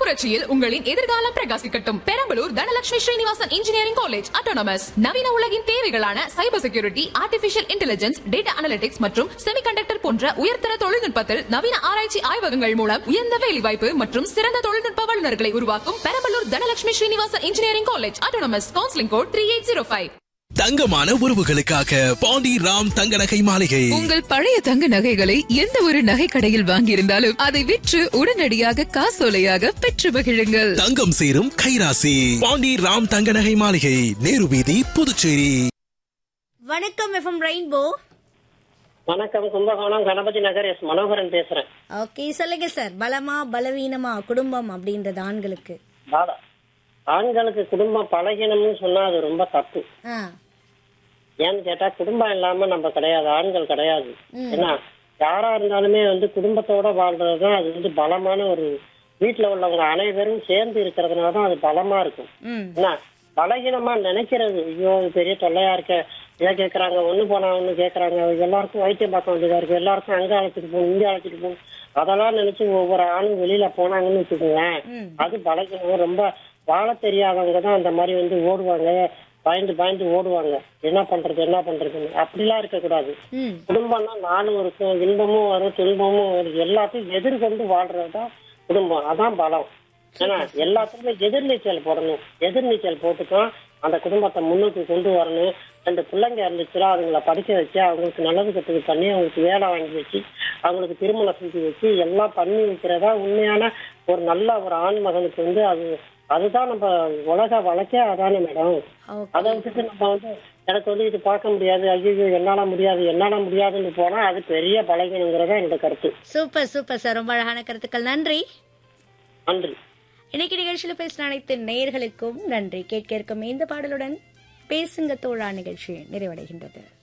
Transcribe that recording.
புரட்சியில் உங்களின் எதிர்காலம் பிரகாசிக்கட்டும் Perambalur Dhanalakshmi Srinivasan engineering college autonomous நவீன உலகின் தேவைகளான cyber security artificial intelligence data analytics மற்றும் செமிகண்டக்டர் போன்ற உயர்தர தொழில்நுட்பத்தில் நவீன ஆராய்ச்சி ஆய்வகங்கள் மூலம் உயர்ந்த வேலைவாய்ப்பு மற்றும் சிறந்த தொழில்நுட்ப வல்லுநர்களை உருவாக்கும் Perambalur Dhanalakshmi Srinivasan engineering college autonomous counselling code three eight zero five தங்கமான உறவுகளுக்காக பாண்டி ராம் தங்க நகை மாளிகை உங்கள் பழைய தங்க நகைகளை எந்த ஒரு நகை கடையில் வாங்கியிருந்தாலும் அதை விற்று உடனடியாக காசோலையாக பெற்று மகிழுங்கள் தங்கம் சேரும் கைராசி பாண்டி ராம் தங்க நகை மாளிகை நேரு வீதி புதுச்சேரி வணக்கம் எஃப்எம் ரெயின்போ வணக்கம் கும்பகோணம் கணபதி நகர் எஸ் மனோகரன் பேசுறேன் ஓகே சொல்லுங்க சார் பலமா பலவீனமா குடும்பம் அப்படின்றது ஆண்களுக்கு பாலா ஆண்களுக்கு குடும்பம் பழகினம்னு சொன்னா அது ரொம்ப தப்பு ஆ ஏன்னு கேட்டா குடும்பம் இல்லாம நம்ம கிடையாது ஆண்கள் கிடையாது ஏன்னா யாரா இருந்தாலுமே வந்து குடும்பத்தோட வாழ்றதுதான் அது வந்து பலமான ஒரு வீட்டுல உள்ளவங்க அனைவரும் சேர்ந்து இருக்கிறதுனால தான் அது பலமா இருக்கும் ம் என்ன பலகீனமா நினைக்கிறது ஐயோ இது பெரிய தொல்லையா இருக்க இதை கேக்குறாங்க ஒண்ணு போனா ஒண்ணு கேக்குறாங்க எல்லாருக்கும் வைத்தியம் பார்க்க வேண்டியதா இருக்கு எல்லாருக்கும் அங்க அழைச்சிட்டு போகணும் இங்க அழைச்சிட்டு போகணும் அதெல்லாம் நினைச்சு ஒவ்வொரு ஆளும் வெளியில போனாங்கன்னு வச்சுக்கோங்களேன் அது பலகீனம் ரொம்ப வாழ தெரியாதவங்க தான் அந்த மாதிரி வந்து ஓடுவாங்க பயந்து பயந்து ஓடுவாங்க என்ன பண்றது என்ன பண்றதுன்னு அப்படிலாம் இருக்கக்கூடாது ம் குடும்பம்னா நானும் இருக்கும் இன்பமும் வரும் துன்பமும் வரும் எல்லாத்தையும் எதிர்கொண்டு வாழ்றதுதான் குடும்பம் அதான் பலம் ஏன்னா எல்லாத்துக்குமே எதிர்நீச்சல் போடணும் எதிர்நீச்சல் போட்டுதான் அந்த குடும்பத்தை முன்னுக்கு கொண்டு வரணும் ரெண்டு பிள்ளைங்க இருந்துச்சுன்னா அதுங்களை படிக்க வச்சு அவங்களுக்கு நல்லது கெட்டது பண்ணி அவங்களுக்கு வேலை வாங்கி வச்சு அவங்களுக்கு திருமணம் செஞ்சு வச்சு எல்லாம் பண்ணி வைக்கிறதா உண்மையான ஒரு நல்ல ஒரு ஆண் மகனுக்கு வந்து அது அதுதான் நம்ம உலக வழக்கே அதானே மேடம் ஓகே அதை விட்டுட்டு நம்ம வந்து எனக்கு வந்து இது பார்க்க முடியாது ஐயோ என்னால முடியாது என்னால முடியாதுன்னு போனா அது பெரிய பலகீனங்கிறதா என்னோட கருத்து சூப்பர் சூப்பர் சார் ரொம்ப அழகான கருத்துக்கள் நன்றி நன்றி இன்னைக்கு நிகழ்ச்சியில பேசின அனைத்து நேயர்களுக்கும் நன்றி கேட்க இருக்கும் இந்த பாடலுடன் பேசுங்க தோழா நிகழ்ச்சி நிறைவடைகின்றது